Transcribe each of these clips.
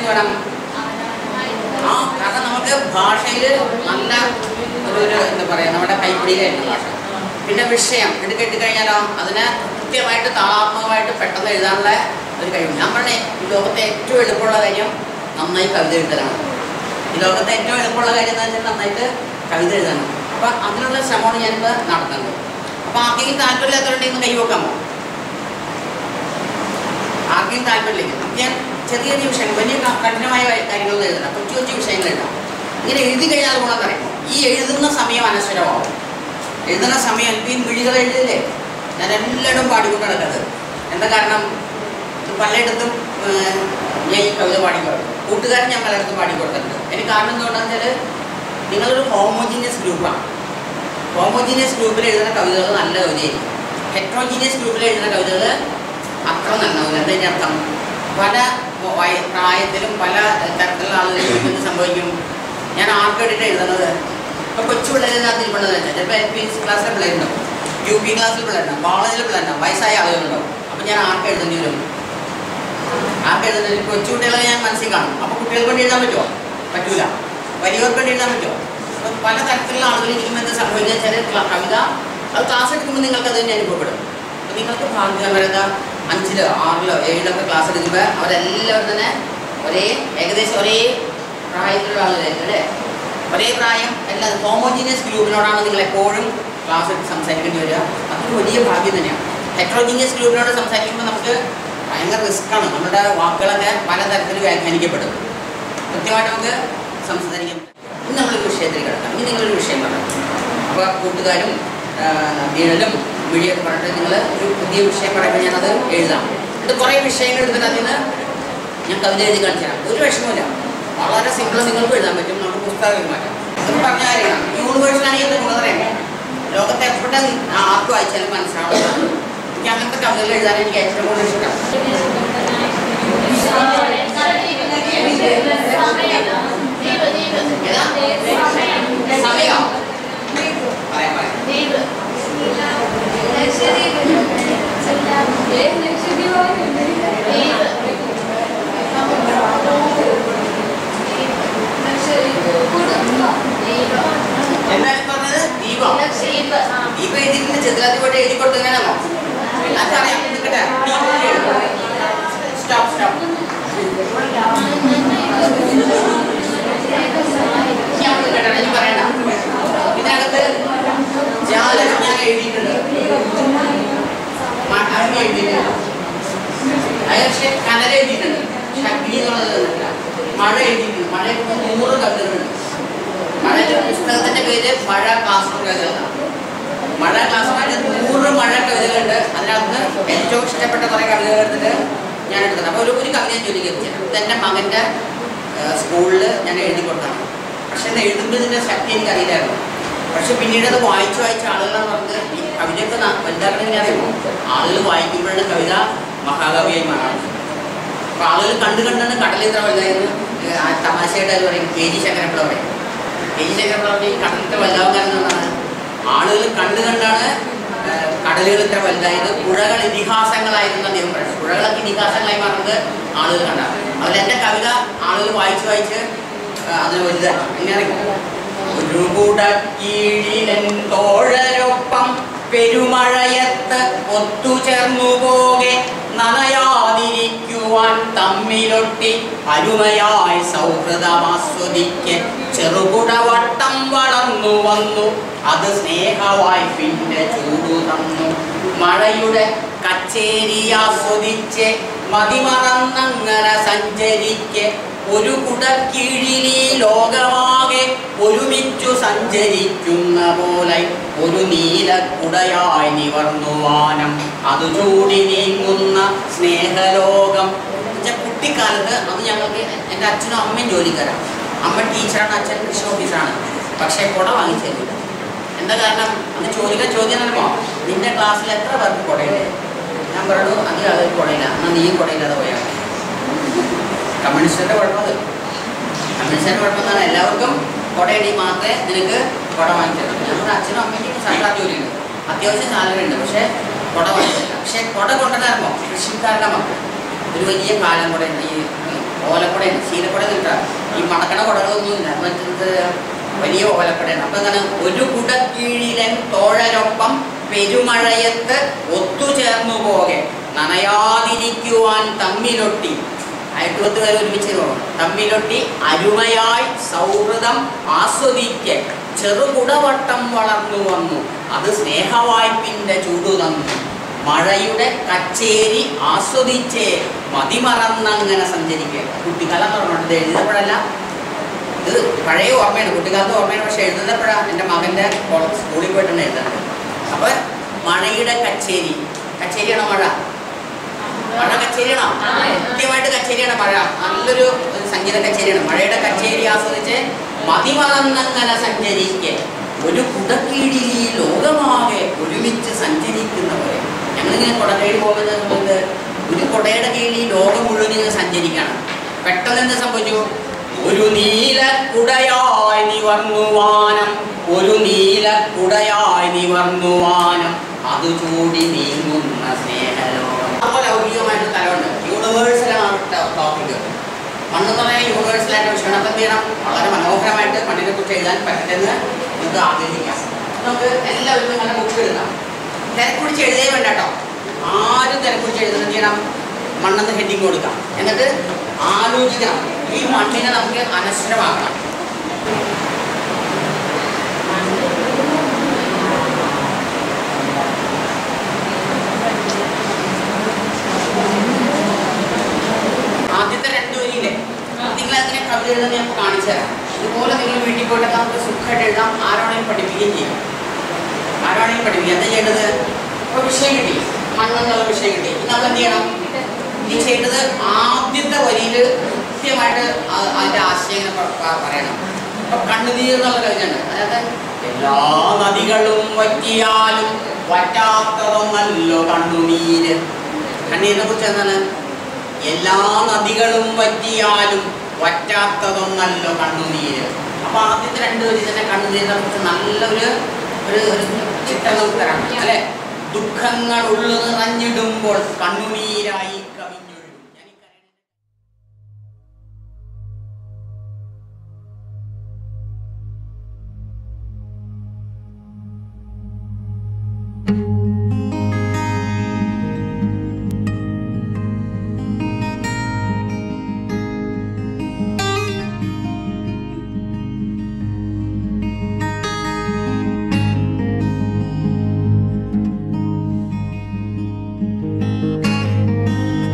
വേണം ആ കാരണം നമുക്ക് ഭാഷയിൽ നല്ല ഒരു ഒരു എന്താ പറയുക നമ്മുടെ കൈപ്പിടിയിലായിരുന്നു ഭാഷ പിന്നെ വിഷയം ഇത് കെട്ടിക്കഴിഞ്ഞാലോ അതിനെ കൃത്യമായിട്ട് താളാത്മകമായിട്ട് പെട്ടെന്ന് എഴുതാനുള്ള ഒരു കഴിവ് ഞാൻ പറഞ്ഞേ ഈ ലോകത്തെ ഏറ്റവും എളുപ്പമുള്ള കാര്യം നന്നായി കവിത എഴുതലാണ് ഈ ലോകത്തെ ഏറ്റവും എളുപ്പമുള്ള കാര്യം എന്ന് വെച്ചാൽ നന്നായിട്ട് കവിത എഴുതണം അപ്പം അതിനുള്ള ശ്രമമാണ് ഞാനിപ്പോൾ നടത്തുന്നത് അപ്പം ആർക്കെങ്കിലും താല്പര്യമില്ലാത്തവരുണ്ടെങ്കിൽ കൈ വെക്കാമോ ആർക്കെങ്കിലും താല്പര്യമില്ല അപ്പം ഞാൻ ചെറിയ ചെറിയ വിഷയങ്ങൾ വലിയ ക- കഠിനമായ കാ- കാര്യങ്ങളൊന്നും എഴുതണം കൊച്ചു കൊച്ചു വിഷയങ്ങൾ എഴുതാം ഇങ്ങനെ എഴുതി കഴിഞ്ഞാൽ ഗുണം പറയുമ്പോൾ ഈ എഴുതുന്ന സമയം അനശ്വരമാവും എഴുതുന്ന സമയം ഇപ്പം ഈ മിഴികൾ എഴുതില്ലേ ഞാൻ എല്ലായിടും പാടിക്കൊണ്ട് നടക്കുന്നത് എന്താ കാരണം ഇത് പലയിടത്തും ഏഹ്, ഞാൻ ഈ കവിത പാടിക്കൊടുക്കും കൂട്ടുകാരൻ ഞാൻ പലയിടത്തും പാടിക്കൊടുത്തിട്ടുണ്ട് എനിക്ക് കാരണം എന്തുകൊണ്ടാണെന്ന് വെച്ചാൽ നിങ്ങളൊരു ഹോമോജീനിയസ് ഗ്രൂപ്പാണ് ഹോമോജീനിയസ് ഗ്രൂപ്പിൽ എഴുതുന്ന കവിതകൾ നല്ല കവിതയായിരിക്കും ഹെട്രോജീനിയസ് ഗ്രൂപ്പിൽ എഴുതുന്ന കവിതകൾ അത്ര നന്നാവില്ല എന്താ ഇതിൻ്റെ അർത്ഥം പല വയ- പ്രായത്തിലും പല തരത്തിലുള്ള ആളുകളും എന്ത് സംഭവിക്കും ഞാൻ ആർക്ക് വേണ്ടിയിട്ട് എഴുതുന്നത് ഇപ്പോൾ കൊച്ചു പിള്ളേരിനകത്ത് ഇരിപ്പുള്ളത് വെച്ചാൽ ചിലപ്പോൾ എൽ പി ക്ലാസ്സിലെ പിള്ളേരുണ്ടാവും യു പി ക്ലാസ്സിൽ പിള്ളേരുണ്ടാവും കോളേജിലെ പിള്ളേരുണ്ടാവും വയസ്സായ ആളുകളുണ്ടാവും അപ്പം ഞാൻ ആർക്ക് എഴുതേണ്ടി വരും ആർക്ക് എഴുതേണ്ടി വരും കൊച്ചു കുട്ടികളെ ഞാൻ മനസ്സിൽ കാണും അപ്പോൾ കുട്ടികൾക്ക് വേണ്ടി എഴുതാൻ പറ്റുമോ പറ്റൂല വലിയവർക്ക് വേണ്ടി എഴുതാൻ പറ്റുമോ അപ്പം പല തരത്തിലുള്ള ആളുകൾ ഇരിക്കുമ്പോൾ എന്താ സംഭവിക്കുക വെച്ചാൽ കവിത അത് ക്ലാസ് എടുക്കുമ്പോൾ നിങ്ങൾക്ക് അത് തന്നെ അനുഭവപ്പെടും അപ്പം നിങ്ങൾക്ക് ഭാഗ്യപരത അഞ്ചിലോ ആറിലോ ഏഴിലൊക്കെ ക്ലാസ് എടുക്കുമ്പോൾ അവരെല്ലാവരും തന്നെ ഒരേ ഏകദേശം ഒരേ പ്രായത്തിലുള്ള ആളുകളായിരിക്കും അല്ലേ ഒരേ പ്രായം എല്ലാ ഹോമോജീനിയസ് ഗ്രൂപ്പിനോടാണ് നിങ്ങൾ എപ്പോഴും ക്ലാസ് എടുത്ത് സംസാരിക്കേണ്ടി വരിക അതൊരു വലിയ ഭാഗ്യം തന്നെയാണ് ഹെട്രോജീനിയസ് ഗ്രൂപ്പിനോട് സംസാരിക്കുമ്പോൾ നമുക്ക് ഭയങ്കര റിസ്ക്കാണ് നമ്മുടെ വാക്കുകളൊക്കെ പലതരത്തിൽ വ്യാഖ്യാനിക്കപ്പെടും കൃത്യമായിട്ട് നമുക്ക് സംസാരിക്കാം ഇനി നമ്മളൊരു വിഷയത്തിൽ കിടക്കാം ഇനി നിങ്ങളൊരു വിഷയം പറയാം അപ്പോൾ കൂട്ടുകാരും ആ, നിഴലും വിഴിയൊക്കെ പറഞ്ഞിട്ട് നിങ്ങൾ ഒരു പുതിയ വിഷയം പറയുമ്പോൾ ഞാനത് എഴുതാം ഇത് കുറേ വിഷയങ്ങൾ എടുത്തിട്ട് അതിൽ നിന്ന് ഞാൻ കവിത എഴുതി കാണിച്ചു തരാം ഒരു വിഷമമില്ല വളരെ സിമ്പിൾ നിങ്ങൾക്ക് എഴുതാൻ പറ്റും നമുക്ക് പുസ്തകം മാറ്റാം ഇത് പറഞ്ഞ കാര്യമാണ് യൂണിവേഴ്സിലാണ് എന്ത് ഗുണതറിയാം ലോകത്തെ എവിടെ ആർക്ക് വായിച്ചാലും മനസ്സിലാവില്ല എനിക്ക് അങ്ങനത്തെ കവിതകൾ എഴുതാൻ എനിക്ക് ഏറ്റവും കൂടുതൽ ഇഷ്ടം ഏതാ സമയം പറയാം പറയാം എന്താണ് പറഞ്ഞത് ദീപം ദീപം എഴുതിയിട്ടുണ്ട് ചെറുതാത്തി പോയിട്ട് എഴുതി കൊടുത്തതിനാണോ അതറിയാം നിൽക്കട്ടെ സ്റ്റോപ്പ് സ്റ്റോപ്പ് ഞാൻ നിൽക്കട്ടെ ഞാൻ പറയണ്ട ഇതിനകത്ത് ജാലകം ഞാൻ എഴുതിയിട്ടുണ്ട് മഹാത്മ എഴുതിയിട്ടുണ്ട് അത് പക്ഷേ കനല എഴുതിയിട്ടുണ്ട് ശക്തി എന്നുള്ളത് തന്നിട്ടില്ല. മഴ എഴുതിയിട്ടുണ്ട് മഴ നൂറ് കവിതകളുണ്ട് മഴയുടെ പുസ്തകത്തിന്റെ പേര് മഴ ക്ലാസ് റൂം കവിതകളാണ് മഴ ക്ലാസ് റൂമിൽ നൂറ് മഴ കവിതകളുണ്ട് അതിനകത്ത് ഏറ്റവും ഇഷ്ടപ്പെട്ട കുറേ കവിതകൾ എടുത്തിട്ട് ഞാൻ എടുത്തത് അപ്പോൾ ഒരു ഒരു കവിത ഞാൻ ജോലി ചെയ്തു ഇത് എൻ്റെ മകൻ്റെ സ്കൂളിൽ ഞാൻ എഴുതി കൊടുത്താണ് പക്ഷെ ഇത് എഴുതുമ്പോൾ ഇതിൻ്റെ ശക്തി എനിക്കറിയില്ലായിരുന്നു പക്ഷെ പിന്നീട് അത് വായിച്ച് വായിച്ച ആളുകളാണ് പറഞ്ഞത് ഈ കവിതയൊക്കെ ന- വലുതാക്കണമെങ്കിൽ അറിയുമോ ആളുകൾ വായിക്കുമ്പോഴാണ് കവിത മഹാകവിയായി മാറാറ് അപ്പോൾ ആളുകൾ കണ്ടു കണ്ടാണ് കടൽ ഇത്ര വലുതായിരുന്നു ആ തമാശയുടെ അത് പറയും കെ ജി ശങ്കരപ്പിള്ള പറയും കെ ജി ശങ്കരപ്പിള്ള പറയും ഈ കടലിന്റെ വലുതാവാൻ കാരണം എന്താണ് ആളുകൾ കണ്ടു കണ്ടാണ് ആ, കടലുകൾ ഇത്ര വലുതായത് പുഴകൾ ഇതിഹാസങ്ങളായിരുന്നു അദ്ദേഹം പറയുന്നത് പുഴകളൊക്കെ ഇതിഹാസങ്ങളായി മാറുന്നത് ആളുകൾ കണ്ടാണ് അതുപോലെ എൻ്റെ കവിത ആളുകൾ വായിച്ച് വായിച്ച് ആ, അതിന് വലുതാണ് എങ്ങനെ അറിയാം ഒരു കുടക്കീഴിലൻ തോഴരൊപ്പം പെരുമഴയത്ത് ഒത്തുചേർന്നു പോകെ നനയാതിരിക്കുവാൻ തമ്മിലൊട്ടി അരുമയായി സൗഹൃദമാസ്വദിക്ക് ചെറുകുട വട്ടം വളർന്നു വന്നു അത് സ്നേഹവായി പിന്നെ ചൂടു തന്നു മഴയുടെ കച്ചേരി ആസ്വദിച്ച് മതിമറന്നങ്ങനെ സഞ്ചരിക്കെ ഒരു കുടക്കീഴിലീ ലോകമാകെ ഒരുമിച്ചു സഞ്ചരിക്കുന്ന പോലെ ഒരു നീലക്കുടയായി നിവർന്നു വാനം അത് ചൂടി നീങ്ങുന്ന സ്നേഹലോകം എന്നുവെച്ചാൽ കുട്ടിക്കാലത്ത് അത് ഞങ്ങൾക്ക് എൻ്റെ അച്ഛനും അമ്മയും ജോലിക്കാരാണ് അമ്മ ടീച്ചറാണ് അച്ഛൻ കൃഷി ഓഫീസറാണ് പക്ഷേ കുട വാങ്ങിച്ചില്ല എന്താ കാരണം അന്ന് ചോദിക്കാൻ ചോദ്യം നൽകുമോ നിന്റെ ക്ലാസ്സിൽ എത്ര പേർക്ക് കുടയില്ലേ ഞാൻ പറഞ്ഞു അധികം ആളുകൾ കുടയില്ല എന്നാൽ നീയും കുടയില്ലാതെ പോയാൽ മതി. കമ്മ്യൂണിസ്റ്റിന്റെ കുഴപ്പം അത് കമ്മ്യൂണിസ്റ്റിന്റെ കുഴപ്പം എന്താണ് എല്ലാവർക്കും കുടയടി മാത്രമേ നിനക്ക് കുട വാങ്ങിച്ചുള്ളൂ ഞങ്ങളുടെ അച്ഛനും അമ്മയ്ക്കും സർക്കാർ ജോലിയുണ്ട് അത്യാവശ്യം സാലറി ഉണ്ട് പക്ഷേ കുട വാങ്ങിച്ചില്ല പക്ഷേ കുട കൊണ്ടുവരുമ്പോൾ കൃഷിക്കാരുടെ മക്കൾ ഒരു വലിയ കാലം കൂടെ ഈ ഓലക്കുടയാണ് ശീലക്കുട നിൽക്കുക ഈ മടക്കണ കുടകളൊന്നുമില്ല മറ്റത് വലിയ ഓലക്കുടയാണ് അപ്പൊ എന്താണ് ഒരു കുടക്കീഴിലൻ തോഴരൊപ്പം പെരുമഴയത്ത് ഒത്തുചേർന്നു പോകെ നനയാതിരിക്കുവാൻ തമ്മിലൊട്ടി അയൽക്കുളത്ത് വരെ ഒരുമിച്ച് പോകണം തമ്മിലൊട്ടി അരുമയായി സൗഹൃദം ആസ്വദിക്ക് ചെറുകുടവട്ടം വളർന്നു വന്നു അത് സ്നേഹവായ്പിന്റെ ചൂടു തന്നു മഴയുടെ കച്ചേരി ആസ്വദിച്ചേ മതിമറന്നങ്ങനെ സഞ്ചരിക്കുക കുട്ടിക്കാലം പറഞ്ഞിട്ട് ഇത് എഴുതപ്പെടല്ല ഇത് പഴയ ഓർമ്മയാണ് കുട്ടിക്കാലത്ത് ഓർമ്മയാണ് പക്ഷെ എഴുതുന്നപ്പോഴാണ് എൻ്റെ മകൻ്റെ കോള- സ്കൂളിൽ പോയിട്ടാണ് എഴുതുന്നത് അപ്പോൾ മഴയുടെ കച്ചേരി കച്ചേരിയാണോ മഴ മഴ കച്ചേരിയാണോ കൃത്യമായിട്ട് കച്ചേരിയാണ് മഴ നല്ലൊരു സംഗീത കച്ചേരിയാണ് മഴയുടെ കച്ചേരി ആസ്വദിച്ച് മതിമറന്നങ്ങനെ സഞ്ചരിക്കെ ഒരു കുടക്കീഴിൽ ഈ ലോകമാകെ ഒരുമിച്ച് സഞ്ചരിക്കുന്നവരെ ഞങ്ങളിങ്ങനെ കുടക്കീഴിൽ പോകുന്ന സമയത്ത് ഒരു കുടയുടെ കീഴിൽ ഈ ലോകം മുഴുവൻ ഇങ്ങനെ സഞ്ചരിക്കണം പെട്ടെന്ന് എന്ത് സംഭവിച്ചു ഒരു നീല കുടയായി നിവർന്നു വാനം ഒരു നീല കുടയായി നിവർന്നു വാനം അത് ചൂടി നീങ്ങുന്ന സ്നേഹലോകം അതുപോലെ ഔദ്യോഗികമായിട്ട് തലമുണ്ട് യൂണിവേഴ്സലാണ് ടോപ്പിക് മണ്ണെന്ന് പറഞ്ഞാൽ യൂണിവേഴ്സലായിട്ട് വിഷയമാണ് അപ്പം എന്ത് ചെയ്യണം വളരെ മനോഹരമായിട്ട് മണ്ണിനെ കുറിച്ച് എഴുതാൻ പറ്റുമെന്ന് നമുക്ക് ആഗ്രഹിക്കാം നമുക്ക് എല്ലാവരും നല്ല ബുക്ക് എഴുതാം തിരക്കുടിച്ച് എഴുതേ വേണ്ട കേട്ടോ ആരും തിരക്കുടിച്ച് എഴുതുന്നത് ചെയ്യണം മണ്ണെന്ന് ഹെഡിങ് കൊടുക്കാം എന്നിട്ട് ആലോചിക്കണം ഈ മണ്ണിനെ നമുക്ക് അനശ്വരമാക്കണം ആദ്യത്തെ രണ്ട് വരിയില്ലേ നിങ്ങൾ അതിനെ കവിത എഴുതാൻ ഞാൻ കാണിച്ചു തരാം ഇതുപോലെ നിങ്ങൾ വീട്ടിൽ പോയിട്ട് നമുക്ക് സുഖമായിട്ട് എഴുതാം ആരാണെങ്കിലും പഠിപ്പിക്കുകയും ചെയ്യാം ആരാണെങ്കിലും പഠിപ്പിക്കുക എന്താ ചെയ്യേണ്ടത് ഇപ്പോൾ വിഷയം കിട്ടി മണ്ണെന്നുള്ള വിഷയം കിട്ടി ഇനി നമ്മൾ എന്ത് ചെയ്യണം ഇനി ചെയ്യേണ്ടത് ആദ്യത്തെ വരിയിൽ കൃത്യമായിട്ട് ആ- അതിന്റെ ആശയം ഇങ്ങനെ പ- പ- പറയണം ഇപ്പൊ കണ്ണുനീർ എന്നുള്ള കവിതയുണ്ട് അതായത് എല്ലാ നദികളും വറ്റിയാലും വറ്റാത്തതൊന്നല്ലോ കണ്ണുനീര് കണ്ണീരിനെ കുറിച്ച് എന്താണ് എല്ലാ നദികളും വറ്റിയാലും വറ്റാത്തതൊന്നല്ലോ കണ്ണുനീര് അപ്പൊ ആദ്യത്തെ രണ്ട് വരി തന്നെ കണ്ണുനീരിനെ കുറിച്ച് നല്ലൊരു ഒരു ഒരു ചിത്രം നമുക്ക് തരാം അല്ലെ ദുഃഖങ്ങൾ ഉള്ളു നിറഞ്ഞിടുമ്പോൾ കണ്ണുനീരായി കവിഞ്ഞൊഴുകും ഞാൻ ഈ കരയുന്ന ും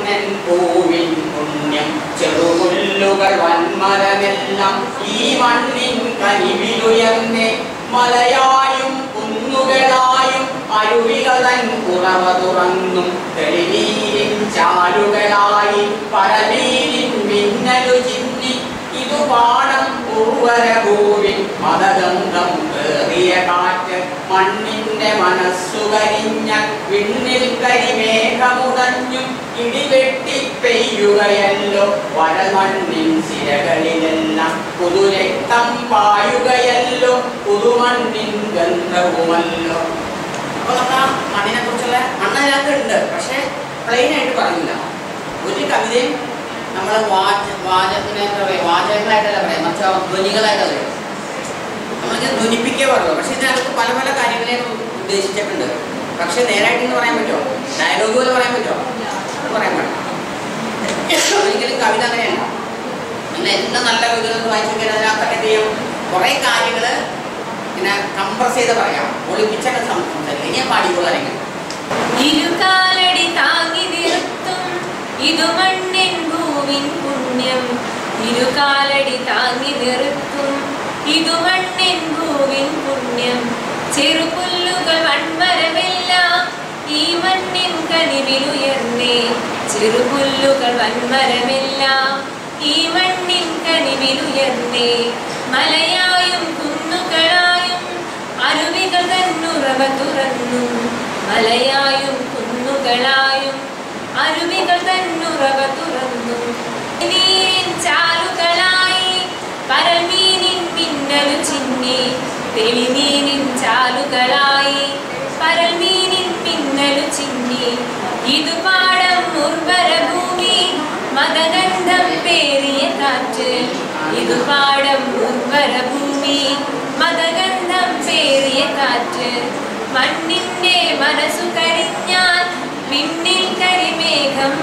മണ്ണൻ പൂവിൻ പുണ്യം ചെറുപുല്ലുകൾ വന്മരമെല്ലാം ഈ മണ്ണിൻ കനിവിലുയർന്നേ മലയായും കുന്നുകളായും അരുവികളൻ കുറവ തുറന്നും തെളിനീരിൻ ചാലുകളായി പരമീരിൻ മിന്നലു ചിന്നി ഇതു പാടം ഉർവരഭൂവിൻ മതഗന്ധം കേറിയ കാറ്റ് മണ്ണിന്റെ മനസ്സു കരിഞ്ഞ വിണ്ണിൽ കരിമേഘമുടഞ്ഞും ഇടിവെട്ടി പെയ്യുകയല്ലോ വരമണ്ണിൻ സിരകളിലെല്ലാം പുതുരക്തം പായുകയല്ലോ പുതുമണ്ണിൻ ഗന്ധവുമല്ലോ അപ്പൊ നമ്മൾ ആ മണ്ണിനെ കുറിച്ചുള്ള മണ്ണതിനകത്ത് ഉണ്ട് പക്ഷെ പ്ലെയിൻ ആയിട്ട് പറഞ്ഞില്ല ഒരു കവിതയും നമ്മൾ വാച വാചകത്തിന് എന്താ പറയുക വാചകങ്ങളായിട്ടല്ല പറയാം മറിച്ച് ധ്വനികളായിട്ടല്ല പറയാം നമ്മളിങ്ങനെ ധ്വനിപ്പിക്കേ പാടുള്ളൂ പക്ഷെ ഇതിനകത്ത് പല പല കാര്യങ്ങളെയും ഉദ്ദേശിച്ചിട്ടുണ്ട് പക്ഷെ നേരായിട്ട് എന്ന് പറയാൻ പറ്റുമോ ഡയലോഗ് പോലെ പറയാൻ പറ്റുമോ അത് പറയാൻ പാടില്ല ഒരിക്കലും കവിത അങ്ങനെയല്ല പിന്നെ എന്ത് നല്ല കവിതകൾ വായിച്ചു നോക്കിയാൽ അതിനകത്തൊക്കെ എന്ത് ചെയ്യും കുറേ കാര്യങ്ങൾ ഇങ്ങനെ കംപ്രസ് ചെയ്ത് പറയാം ഒളിപ്പിച്ചൊക്കെ സംസാരിക്കും ഇനി ഞാൻ പാടിക്കൊള്ളാരെങ്കിൽ ഇരുകാലടി താങ്ങി നിർത്തും ഇതു മണ്ണിൻ ഭൂവിൻ പുണ്യം ഇരുകാലടി താങ്ങി നിർത്തും ഇതു മണ്ണിൻ ഭൂവിൻ പുണ്യം ചെറുപുല്ലുകൾ വൻമരമെല്ലാം ഈ മണ്ണിൻ കനിവിലുയർന്നേ ചെറുപുല്ലുകൾ വൻമരമെല്ലാം ഈ മണ്ണിൻ കനിവിലുയർന്നേ മലയായും കുന്നുകളായും അരുവികൾ തന്നുറവ തുറന്നു മലയായും കുന്നുകളായും അരുവികൾ തന്നുറവ തുറന്നു നീരിൻ ചാലുകളായി പരമീനിൻ മിന്നലു ചിന്നി തെളിനീരിൻ ചാലുകളായി പരമീനിൻ മിന്നലു ചിന്നി ഇതു പാടം ഉർവര ഭൂമി മതഗന്ധം പേറിയ കാറ്റ് ഇതു പാടം ഉർവര ഭൂമി മതഗന്ധം പേറിയ കാറ്റ് മണ്ണിന്റെ മനസ്സു കരിഞ്ഞാൽ വിണ്ണിൽ കരിമേഘം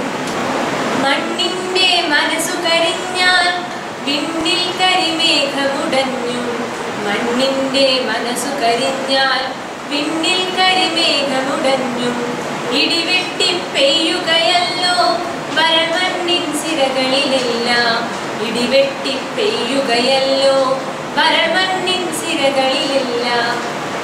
മണ്ണിന്റെ മനസ്സു കരിഞ്ഞാൽ വിണ്ണിൽ കരിമേഘമുടഞ്ഞു മണ്ണിന്റെ മനസ്സു കരിഞ്ഞാൽ വിണ്ണിൽ കരിമേഘമുടഞ്ഞു ഇടിവെട്ടി പെയ്യുകയല്ലോ വരമണ്ണിൻ സിരകളിലെല്ലാം ഇടിവെട്ടി പെയ്യുകയല്ലോ വരമണ്ണിൻ സിരകളിലെല്ലാം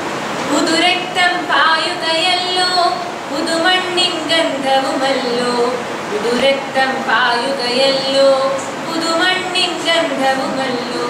പുതുരക്തം പായുകയല്ലോ പുതുമണ്ണിൻ ഗന്ധവുമല്ലോ പുതുരക്തം പായുകയല്ലോ പുതുമണ്ണിൻ ഗന്ധവുമല്ലോ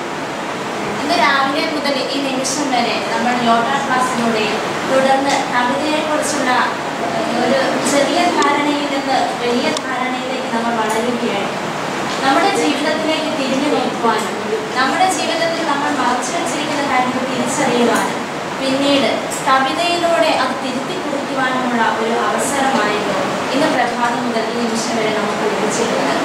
ഇന്ന് രാവിലെ മുതൽ ഈ നിമിഷം വരെ നമ്മൾ യോഗ ക്ലാസ്സിലൂടെയും തുടർന്ന് കവിതയെക്കുറിച്ചുള്ള ഏഹ്, ഒരു ചെറിയ ധാരണയിൽ നിന്ന് വലിയ ധാരണയിലേക്ക് നമ്മൾ വളരുകയാണ് നമ്മുടെ ജീവിതത്തിലേക്ക് തിരിഞ്ഞു നോക്കുവാനും നമ്മുടെ ജീവിതത്തിൽ നമ്മൾ മറച്ചു വെച്ചിരിക്കുന്ന കാര്യങ്ങൾ തിരിച്ചറിയുവാനും പിന്നീട് കവിതയിലൂടെ അത് തിരുത്തി കുറിക്കുവാനുമുള്ള ഒരു അവസരമായിരുന്നു ഇന്ന് പ്രഭാതം മുതൽ ഈ നിമിഷം വരെ നമുക്ക് ലഭിച്ചിരുന്നത്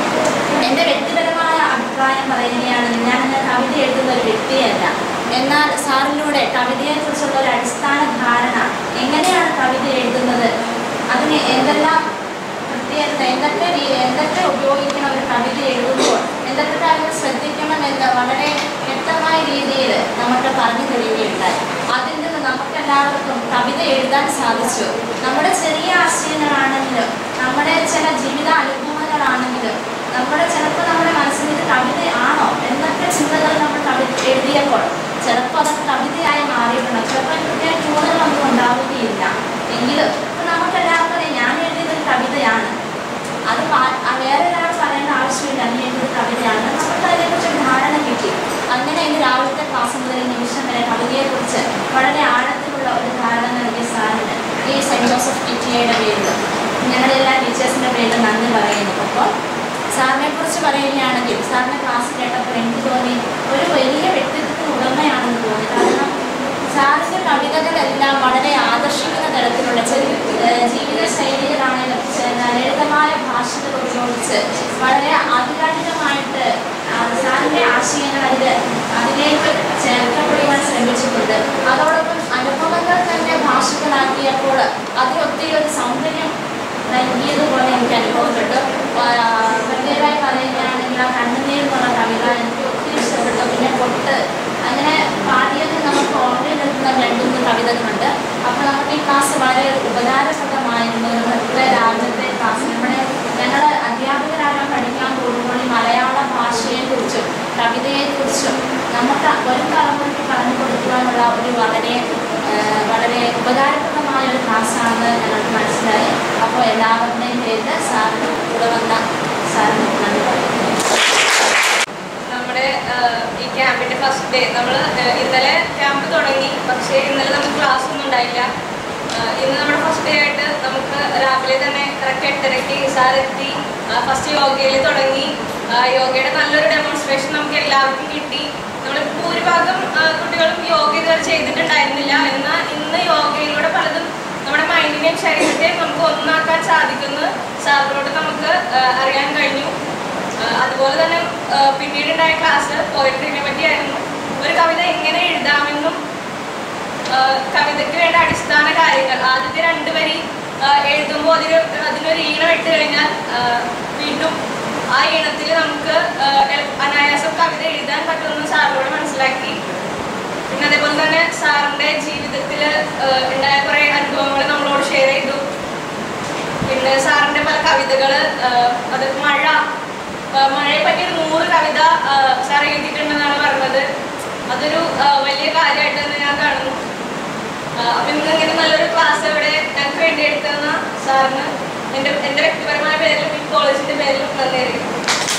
എൻ്റെ വ്യക്തിപരമായ അഭിപ്രായം പറയുകയാണെങ്കിൽ ഞാൻ എന്ന കവിത എഴുതുന്ന ഒരു വ്യക്തിയല്ല എന്നാൽ സാറിലൂടെ കവിതയെക്കുറിച്ചുള്ള ഒരു അടിസ്ഥാന ധാരണ എങ്ങനെയാണ് കവിത എഴുതുന്നത് അതിന് എന്തെല്ലാം പ്രത്യേകത എന്തൊക്കെ രീ- എന്തൊക്കെ ഉപയോഗിക്കണം ഒരു കവിത എഴുതുമ്പോൾ എന്തൊക്കെ കാര്യങ്ങൾ ശ്രദ്ധിക്കണമെന്ന് വളരെ വ്യക്തമായ രീതിയിൽ നമുക്ക് പറഞ്ഞു തരികയുണ്ടായി അതിൽ നിന്ന് നമുക്ക് എല്ലാവർക്കും കവിത എഴുതാൻ സാധിച്ചു നമ്മുടെ ചെറിയ ആശയങ്ങളാണെങ്കിലും നമ്മുടെ ചില ജീവിത അനുഭവങ്ങളാണെങ്കിലും നമ്മുടെ ചിലപ്പോൾ നമ്മുടെ മനസ്സിൽ ഇത് കവിതയാണോ എന്നൊക്കെ ചിന്തകൾ നമ്മൾ കവിത എഴുതിയപ്പോൾ ചിലപ്പോൾ അതൊക്കെ കവിതയായി മാറിയിട്ടുണ്ട് ചിലപ്പോൾ കൃത്യ ട്യൂണുകളൊന്നും ഉണ്ടാവുകയില്ല എങ്കിലും ഇപ്പം നമുക്കെല്ലാവർക്കും അറിയാം ഞാൻ എഴുതിയത് ഒരു കവിതയാണ് അത് പാ- ആ വേറെ ഒരാൾ പറയേണ്ട ആവശ്യമില്ല നീ എഴുതിയത് കവിതയാണ് നമുക്ക് അതിനെക്കുറിച്ച് ഒരു ധാരണ കിട്ടി അങ്ങനെ ഇന്ന് രാവിലത്തെ ക്ലാസ് മുതൽ ഈ നിമിഷം വരെ കവിതയെക്കുറിച്ച് വളരെ ആഴത്തിലുള്ള ഒരു ധാരണ നൽകിയ സാറിന് ഈ സെൻറ് ജോസഫ് കിറ്റിയയുടെ പേരിൽ ഞങ്ങളുടെ എല്ലാ ടീച്ചേഴ്സിൻ്റെ പേരിൽ നന്ദി പറയുന്നു അപ്പോൾ സാറിനെ കുറിച്ച് പറയുകയാണെങ്കിൽ സാറിൻ്റെ ക്ലാസ് കേട്ടപ്പോൾ എനിക്ക് തോന്നി ഒരു വലിയ വ്യക്തിത്വത്തിന് ഉടമയാണെന്ന് തോന്നി കാരണം സാറിൻ്റെ കവിതകളെല്ലാം വളരെ ആകർഷിക്കുന്ന തരത്തിലുള്ള ചെറിയ ഏഹ് ജീവിത ശൈലികളാണെങ്കിലും ചെ- ലളിതമായ ഭാഷകൾ ഉപയോഗിച്ച് വളരെ ആധികാരികമായിട്ട് ആ സാറിൻ്റെ ആശയങ്ങൾ അതിൽ അതിലേക്ക് ചേർക്കപ്പെടുവാൻ ശ്രമിച്ചിട്ടുണ്ട് അതോടൊപ്പം അനുഭവങ്ങൾ തന്നെ ഭാഷകളാക്കിയപ്പോൾ അതിലൊത്തിരി ഒരു സൗന്ദര്യം നൽകിയതുപോലെ എനിക്ക് അനുഭവപ്പെട്ടു ആ, പ്രത്യേകമായി പറയുകയാണെങ്കിൽ ആ കണ്ണുനീർ എന്നുള്ള കവിത എനിക്ക് ഒത്തിരി ഇഷ്ടപ്പെട്ടു പിന്നെ പൊട്ട് അങ്ങനെ പാടിയത് നമുക്ക് ഓർമ്മയിൽ നിൽക്കുന്ന രണ്ട് മൂന്ന് കവിതകളുണ്ട് അപ്പോൾ നമുക്ക് ഈ ക്ലാസ് വളരെ ഉപകാരപ്രദമായിരുന്നു ഇന്നത്തെ രാവിലത്തെ ക്ലാസ് നമ്മുടെ ഞങ്ങൾ അധ്യാപകരാകാൻ പഠിക്കാൻ കൂടുമ്പോൾ ഈ മലയാള ഭാഷയെക്കുറിച്ചും കവിതയെക്കുറിച്ചും നമുക്ക് വരും തലമുറയ്ക്ക് പറഞ്ഞു കൊടുക്കുവാനുള്ള ഒരു വളരെ ആ, വളരെ ഉപകാരപ്രദമായ ഒരു ക്ലാസ്സാണെന്ന് ഞങ്ങൾക്ക് മനസ്സിലായി അപ്പോൾ എല്ലാവരുടെയും പേരിൽ സാറിന് കൂടെ വന്ന സാറിന് നന്ദി പറയുന്നു നമ്മുടെ ആഹ്, ഈ ക്യാമ്പിന്റെ ഫസ്റ്റ് ഡേ നമ്മൾ ഇന്നലെ ക്യാമ്പ് തുടങ്ങി പക്ഷേ ഇന്നലെ നമുക്ക് ക്ലാസ് ഒന്നും ഉണ്ടായില്ല ആഹ്, ഇന്ന് നമ്മുടെ ഫസ്റ്റ് ഡേ ആയിട്ട് നമുക്ക് രാവിലെ തന്നെ കറക്റ്റ് എട്ടരയ്ക്ക് സാർ എത്തി ഫസ്റ്റ് യോഗയിൽ തുടങ്ങി ആഹ്, യോഗയുടെ നല്ലൊരു ഡെമോൺസ്ട്രേഷൻ നമുക്ക് എല്ലാവർക്കും കിട്ടി നമ്മൾ ഭൂരിഭാഗം ആഹ്, കുട്ടികളും യോഗ ഇതുവരെ ചെയ്തിട്ടുണ്ടായിരുന്നില്ല എന്നാൽ ഇന്ന് യോഗയിലൂടെ പലതും നമ്മുടെ മൈൻഡിനെയും ശരീരത്തെയും നമുക്ക് ഒന്നാക്കാൻ സാധിക്കുമെന്ന് സാറിനോട് നമുക്ക് ആഹ്, അറിയാൻ കഴിഞ്ഞു ആഹ് അതുപോലെ തന്നെ ആഹ് പിന്നീടുണ്ടായ ക്ലാസ് പോയട്രിനെ പറ്റിയായിരുന്നു ഒരു കവിത എങ്ങനെ എഴുതാമെന്നും ആഹ് കവിതയ്ക്ക് വേണ്ട അടിസ്ഥാന കാര്യങ്ങൾ ആദ്യത്തെ രണ്ട് വരി ആഹ് എഴുതുമ്പോൾ അതിന് അതിനൊരു ഈണം ഇട്ട് കഴിഞ്ഞാൽ ആഹ് വീണ്ടും ആ ഈണത്തിൽ നമുക്ക് ആഹ് എളു- അനായാസം കവിത എഴുതാൻ പറ്റുമെന്ന് സാറിനോട് മനസ്സിലാക്കി പിന്നെ അതേപോലെ തന്നെ സാറിൻ്റെ ജീവിതത്തിൽ ഉണ്ടായ കുറേ അനുഭവങ്ങൾ നമ്മളോട് ഷെയർ ചെയ്തു പിന്നെ സാറിന്റെ പല കവിതകൾ അത് മഴ ആ, മഴയെ പറ്റി ഒരു നൂറ് കവിത ആ, സാർ എഴുതിയിട്ടുണ്ടെന്നാണ് പറഞ്ഞത് അതൊരു ആ, വലിയ കാര്യമായിട്ട് തന്നെ ഞാൻ കാണുന്നു ആ, അപ്പൊ ഇന്ന് ഇങ്ങനെ നല്ലൊരു ക്ലാസ് ഇവിടെ ഞങ്ങൾക്ക് വേണ്ടി എടുത്തുന്ന സാറിന് എൻ്റെ എൻ്റെ വ്യക്തിപരമായ പേരിലും ഈ കോളേജിന്റെ പേരിലും നന്ദി അറിയിക്കുന്നു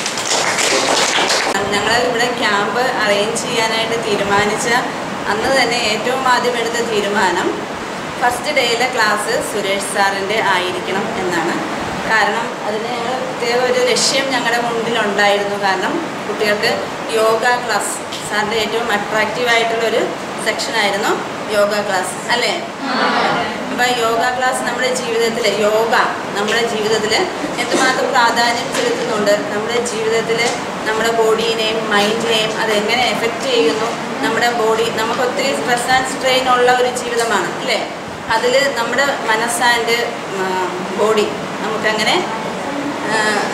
ഞങ്ങൾ ഇവിടെ ക്യാമ്പ് അറേഞ്ച് ചെയ്യാനായിട്ട് തീരുമാനിച്ച അന്ന് തന്നെ ഏറ്റവും ആദ്യം എടുത്ത തീരുമാനം ഫസ്റ്റ് ഡേയിലെ ക്ലാസ് സുരേഷ് സാറിൻ്റെ ആയിരിക്കണം എന്നാണ് കാരണം അതിന് ഞങ്ങൾ പ്രത്യേക ഒരു ലക്ഷ്യം ഞങ്ങളുടെ മുൻപിലുണ്ടായിരുന്നു കാരണം കുട്ടികൾക്ക് യോഗ ക്ലാസ് സാറിൻ്റെ ഏറ്റവും അട്രാക്റ്റീവ് ആയിട്ടുള്ളൊരു സെക്ഷനായിരുന്നു യോഗ ക്ലാസ് അല്ലേ അപ്പോൾ യോഗ ക്ലാസ് നമ്മുടെ ജീവിതത്തിൽ യോഗ നമ്മുടെ ജീവിതത്തിൽ എന്തുമാത്രം പ്രാധാന്യം ചെലുത്തുന്നുണ്ട് നമ്മുടെ ജീവിതത്തിൽ നമ്മുടെ ബോഡീനെയും മൈൻഡിനെയും അതെങ്ങനെ എഫക്റ്റ് ചെയ്യുന്നു നമ്മുടെ ബോഡി നമുക്ക് ഒത്തിരി സ്ട്രെസ് ആൻഡ് സ്ട്രെയിൻ ഉള്ള ഒരു ജീവിതമാണ് അല്ലേ അതിൽ നമ്മുടെ മനസ്സ് ആൻഡ് ബോഡി നമുക്കങ്ങനെ ആ,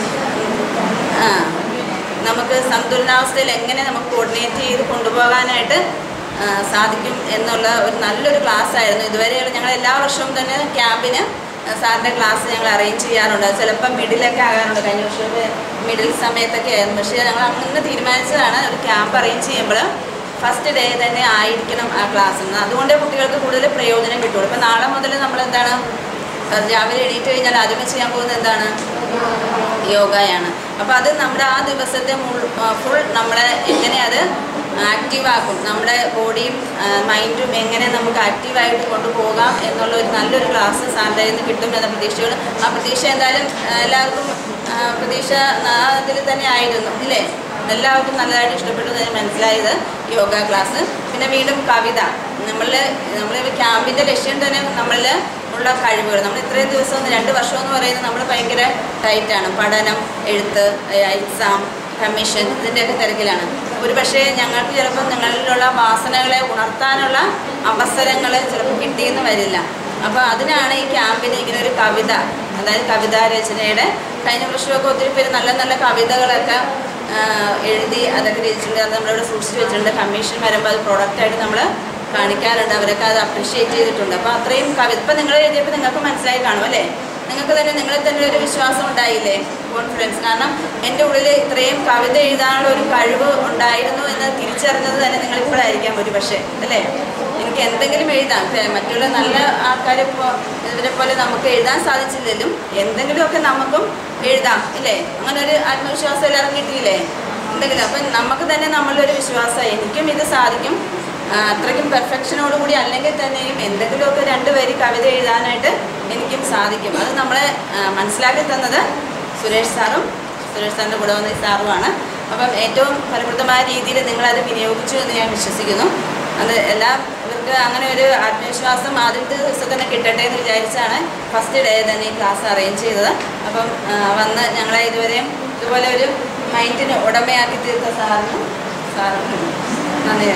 ആ, നമുക്ക് സന്തുലനാവസ്ഥയിൽ എങ്ങനെ നമുക്ക് കോർഡിനേറ്റ് ചെയ്ത് കൊണ്ടുപോകാനായിട്ട് ആ, സാധിക്കും എന്നുള്ള ഒരു നല്ലൊരു ക്ലാസ് ആയിരുന്നു ഇതുവരെയുള്ള ഞങ്ങൾ എല്ലാ വർഷവും തന്നെ ക്യാമ്പിന് സാറിൻ്റെ ക്ലാസ് ഞങ്ങൾ അറേഞ്ച് ചെയ്യാറുണ്ട് അത് ചിലപ്പോൾ മിഡിലൊക്കെ ആകാറുണ്ട് കഴിഞ്ഞ വർഷമൊക്കെ മിഡിൽ സമയത്തൊക്കെ ആയിരുന്നു പക്ഷേ ഞങ്ങൾ അങ്ങനെ തീരുമാനിച്ചതാണ് ഒരു ക്യാമ്പ് അറേഞ്ച് ചെയ്യുമ്പോൾ ഫസ്റ്റ് ഡേ തന്നെ ആയിരിക്കണം ആ ക്ലാസ് എന്ന് അതുകൊണ്ട് കുട്ടികൾക്ക് കൂടുതൽ പ്രയോജനം കിട്ടുള്ളൂ ഇപ്പം നാളെ മുതൽ നമ്മൾ എന്താണ് രാവിലെ എണീറ്റ് കഴിഞ്ഞാൽ ആദ്യമേ ചെയ്യാൻ പോകുന്നത് എന്താണ് യോഗയാണ് അപ്പോൾ അത് നമ്മുടെ ആ ദിവസത്തെ ഫുൾ നമ്മളെ എങ്ങനെ അത് ആക്റ്റീവ് ആക്കും നമ്മുടെ ബോഡിയും മൈൻഡും എങ്ങനെ നമുക്ക് ആക്റ്റീവായിട്ട് കൊണ്ടുപോകാം എന്നുള്ള ഒരു നല്ലൊരു ക്ലാസ് സാറിൻ്റെ കയ്യിൽ നിന്ന് കിട്ടും എന്ന പ്രതീക്ഷയോട് ആ പ്രതീക്ഷ എന്തായാലും ആ, എല്ലാവർക്കും ആ, പ്രതീക്ഷ അതിൽ തന്നെ ആയിരുന്നു ഇല്ലേ എല്ലാവർക്കും നല്ലതായിട്ട് ഇഷ്ടപ്പെട്ടു എന്ന് മനസ്സിലായത് യോഗ ക്ലാസ് പിന്നെ വീണ്ടും കവിത നമ്മൾ നമ്മൾ ക്യാമ്പിൻ്റെ ലക്ഷ്യം തന്നെ നമ്മളിൽ ഉള്ള കഴിവുകൾ നമ്മൾ ഇത്രയും ദിവസം രണ്ട് വർഷം എന്ന് പറയുന്നത് നമ്മൾ ഭയങ്കര ടൈറ്റാണ് പഠനം എഴുത്ത് എക്സാം കമ്മീഷൻ ഇതിൻ്റെയൊക്കെ തിരക്കിലാണ് ഒരു പക്ഷേ ഞങ്ങൾക്ക് ചിലപ്പോൾ നിങ്ങളിലുള്ള വാസനകളെ ഉണർത്താനുള്ള അവസരങ്ങൾ ചിലപ്പോൾ കിട്ടിയെന്ന് വരില്ല അപ്പോൾ അതിനാണ് ഈ ക്യാമ്പിന് ഇങ്ങനെ ഒരു കവിത അതായത് കവിതാ രചനയുടെ കഴിഞ്ഞ വർഷമൊക്കെ ഒത്തിരി പേര് നല്ല നല്ല കവിതകളൊക്കെ ആ, എഴുതി അതൊക്കെ രചിച്ചിട്ടുണ്ട് അത് നമ്മളിവിടെ സൂക്ഷിച്ച് വെച്ചിട്ടുണ്ട് കമ്മീഷൻ വരുമ്പോൾ അത് പ്രൊഡക്റ്റായിട്ട് നമ്മൾ കാണിക്കാറുണ്ട് അവരൊക്കെ അത് അപ്രിഷ്യേറ്റ് ചെയ്തിട്ടുണ്ട് അപ്പോൾ അത്രയും കവിത ഇപ്പം നിങ്ങൾ എഴുതിയപ്പോൾ നിങ്ങൾക്ക് മനസ്സിലായി കാണും അല്ലേ നിങ്ങൾക്ക് തന്നെ നിങ്ങളിൽ തന്നെ ഒരു വിശ്വാസം ഉണ്ടായില്ലേ കോൺഫിഡൻസ് കാരണം എൻ്റെ ഉള്ളിൽ ഇത്രയും കവിത എഴുതാനുള്ള ഒരു കഴിവ് ഉണ്ടായിരുന്നു എന്ന് തിരിച്ചറിഞ്ഞത് തന്നെ നിങ്ങളിപ്പോഴായിരിക്കാം ഒരു പക്ഷേ അല്ലേ എനിക്ക് എന്തെങ്കിലും എഴുതാം ഇപ്പൊ മറ്റുള്ള നല്ല ആൾക്കാരെ ഇപ്പോൾ ഇവരെ പോലെ നമുക്ക് എഴുതാൻ സാധിച്ചില്ലെങ്കിലും എന്തെങ്കിലുമൊക്കെ നമുക്കും എഴുതാം ഇല്ലേ അങ്ങനെ ഒരു ആത്മവിശ്വാസം എല്ലാവരും കിട്ടിയില്ലേ എന്തെങ്കിലും അപ്പം നമുക്ക് തന്നെ നമ്മളൊരു വിശ്വാസം എനിക്കും ഇത് സാധിക്കും ആ, അത്രയ്ക്കും പെർഫെക്ഷനോട് കൂടി അല്ലെങ്കിൽ തന്നെയും എന്തെങ്കിലുമൊക്കെ രണ്ട് വരി കവിത എഴുതാനായിട്ട് എനിക്കും സാധിക്കും അത് നമ്മളെ ആ, മനസ്സിലാക്കി തന്നത് സുരേഷ് സാറും സുരേഷ് സാറിൻ്റെ കൂടെ വന്ന ഈ സാറുമാണ് അപ്പം ഏറ്റവും ഫലപ്രദമായ രീതിയിൽ നിങ്ങളത് വിനിയോഗിച്ചു എന്ന് ഞാൻ വിശ്വസിക്കുന്നു അത് എല്ലാം ഇവർക്ക് അങ്ങനെ ഒരു ആത്മവിശ്വാസം ആദ്യത്തെ ദിവസം തന്നെ കിട്ടട്ടെ എന്ന് വിചാരിച്ചാണ് ഫസ്റ്റ് ഡേ തന്നെ ഈ ക്ലാസ് അറേഞ്ച് ചെയ്തത് അപ്പം ആ, വന്ന് ഞങ്ങളെ ഇതുവരെയും ഇതുപോലെ ഒരു മൈൻഡിന് ഉടമയാക്കി തീർത്ത സാറിനും സാറിനും നന്ദി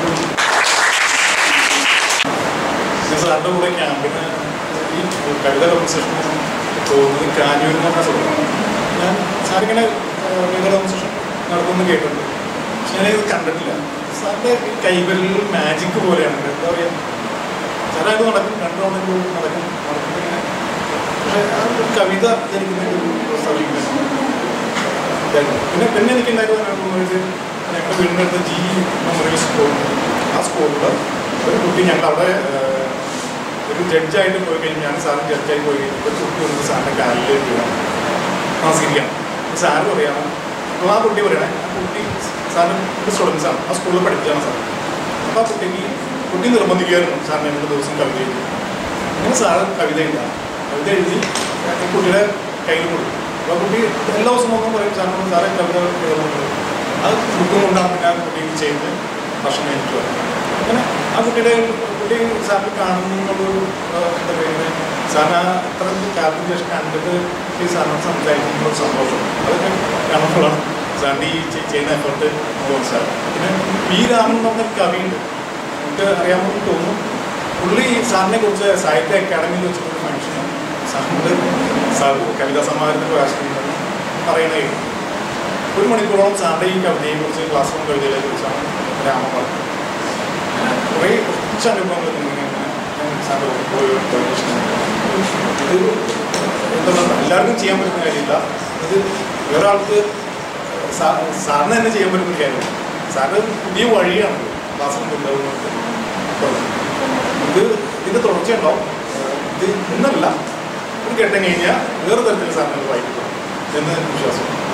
ഞാൻ സാറിൻ്റെ കൂടെ ക്യാമ്പിന് ഈ കവിത കമ്പോസിഷൻ പോകുന്നത് കാഞ്ഞൂരിൽ എന്ന് പറഞ്ഞ സ്ഥലമാണ് ഞാൻ സാറിങ്ങനെ കവിത കമ്പോസിഷൻ നടത്തുമെന്ന് കേട്ടിട്ടുണ്ട് പക്ഷെ ഞാനിത് കണ്ടിട്ടില്ല സാറിൻ്റെ കൈവരിൽ മാജിക് പോലെയാണ് എന്താ പറയുക സാറേ അത് നടക്കും രണ്ടു തവണ നടക്കും നടക്കുമ്പോൾ ഇങ്ങനെ പക്ഷേ ആ ഒരു കവിത ജനിക്കുന്ന ഒരു സമീപനം ഇതായിരുന്നു. പിന്നെ പിന്നെ എനിക്ക് ഉണ്ടായിരുന്നത് ഞങ്ങളുടെ വീടിൻ്റെ അടുത്ത് ജി മെമ്മോറിയൽ സ്കൂൾ ആ സ്കൂളിൽ ഒരു കുട്ടി ഞങ്ങൾ അവിടെ ഏഹ്, ഒരു ജഡ്ജായിട്ട് പോയി കഴിഞ്ഞ് ഞാൻ സാറും ജഡ്ജായി പോയി കഴിഞ്ഞപ്പോൾ ഒരു കുട്ടി വന്ന് സാറിൻ്റെ കാലിൽ വീഴാം നമസ്കരിക്കാം സാറ് പറയാണ് അപ്പോൾ ആ കുട്ടി പറയണേ ആ കുട്ടി സാറിന് ഒരു സ്റ്റുഡൻസ് ആണ് ആ സ്കൂളിൽ പഠിച്ചാണ് സാർ അപ്പോൾ ആ കുട്ടിക്ക് കുട്ടി നിർബന്ധിക്കുമായിരുന്നു സാറിന് രണ്ട് ദിവസം കവിത എഴുതി അങ്ങനെ സാറ് കവിത എഴുതാം കവിത എഴുതി ആ കുട്ടിയുടെ കയ്യിൽ കൊടുക്കും അപ്പോൾ കുട്ടി എല്ലാ ദിവസവും ഒന്നും പറയും സാറിനോട് സാറേ കവിത എഴുതുന്നുണ്ട് അത് ബുക്കും കൊണ്ടാണ് പിന്നെ ആ കുട്ടി ചെയ്ത് ഭക്ഷണം കഴിച്ചു അങ്ങനെ ആ കുട്ടിയുടെ കുട്ടി സാറിന് കാണുന്നുള്ളൊരു ആ, എന്താ പറയുക സാറിന് ആ അത്ര കാലത്തിന് ശേഷം കണ്ടിട്ട് ഈ സാറിനോട് സംസാരിക്കുന്ന ഒരു സന്തോഷം അതൊക്കെ കാണുമ്പോഴാണ് സാറിൻ്റെ ഈ ചെ- ചെയ്യുന്ന എഫർട്ട് മനസ്സിലാക്കും പിന്നെ പി രാമൻ എന്ന് പറഞ്ഞ കവിയുണ്ട് നമുക്ക് അറിയാമെന്ന് തോന്നുന്നു പുള്ളി സാറിനെ കുറിച്ച് സാഹിത്യ അക്കാദമിയിൽ വെച്ചിട്ടൊരു മനുഷ്യനാണ് സാറിൻ്റെ സാർ കവിതാ സമാഹാരത്തിൽ പ്രകാശിക്കുന്നുണ്ടെന്ന് പറയണേ ഒരു മണിക്കൂറോളം സാറിൻ്റെ ഈ കവിതയെ കുറിച്ച് ക്ലാസ് റൂം കവിതയെ കുറിച്ചാണ് രാമൻ പറഞ്ഞത് കുറേ കുറച്ച് അനുഭവങ്ങൾ ഇങ്ങനെ സാറിൻ്റെ പോയി ഇത് എന്താ പറയുക എല്ലാവർക്കും ചെയ്യാൻ പറ്റുന്ന കാര്യമില്ല ഇത് വേറെ ആൾക്ക് സാ- സാറിന് തന്നെ ചെയ്യാൻ പറ്റുന്ന കാര്യമാണ് സാറിന് പുതിയ വഴിയാണ് ക്ലാസ് റൂം കൊണ്ടുപോകുന്നത് ഇത് ഇതിൻ്റെ തുടർച്ചയുണ്ടാവും ഇത് ഇന്നല്ല ഇത് കേട്ടുകഴിഞ്ഞാൽ വേറെ തരത്തിൽ സാറിന് വായിക്കും എന്ന് വിശ്വാസം